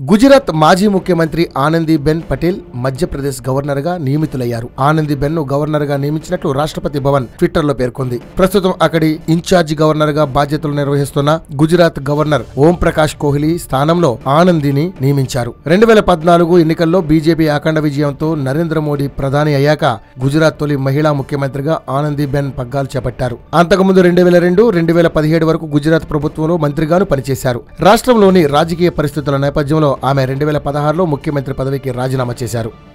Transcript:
గుజరాత్ మాజీ ముఖ్యమంత్రి ఆనందీబెన్ పటేల్ మధ్యప్రదేశ్ గవర్నర్ గా నియమితులయ్యారు ఆనందీబెన్ ను గవర్నర్ గా నియమించినట్లు రాష్ట్రపతి భవన్ ట్విట్టర్ లో పేర్కొంది ప్రస్తుతం అక్కడి ఇన్ఛార్జ్ గవర్నర్ గా బాధ్యతలు నిర్వహిస్తున్న గుజరాత్ గవర్నర్ ఓం ప్రకాష్ కోహ్లీ స్థానంలో ఆనందిని నియమించారు రెండు వేల పద్నాలుగు ఎన్నికల్లో బీజేపీ అఖండ విజయంతో నరేంద్ర మోడీ ప్రధాని అయ్యాక గుజరాత్ తొలి మహిళా ముఖ్యమంత్రిగా ఆనందీబెన్ పగ్గాలు చేపట్టారు అంతకుముందు రెండు వేల రెండు రెండు వేల పదిహేడు వరకు గుజరాత్ ప్రభుత్వంలో మంత్రిగాను పనిచేశారు రాష్ట్రంలోని రాజకీయ పరిస్థితుల నేపథ్యంలో ఆమె రెండు వేల పదహారులో ముఖ్యమంత్రి పదవికి రాజీనామా చేశారు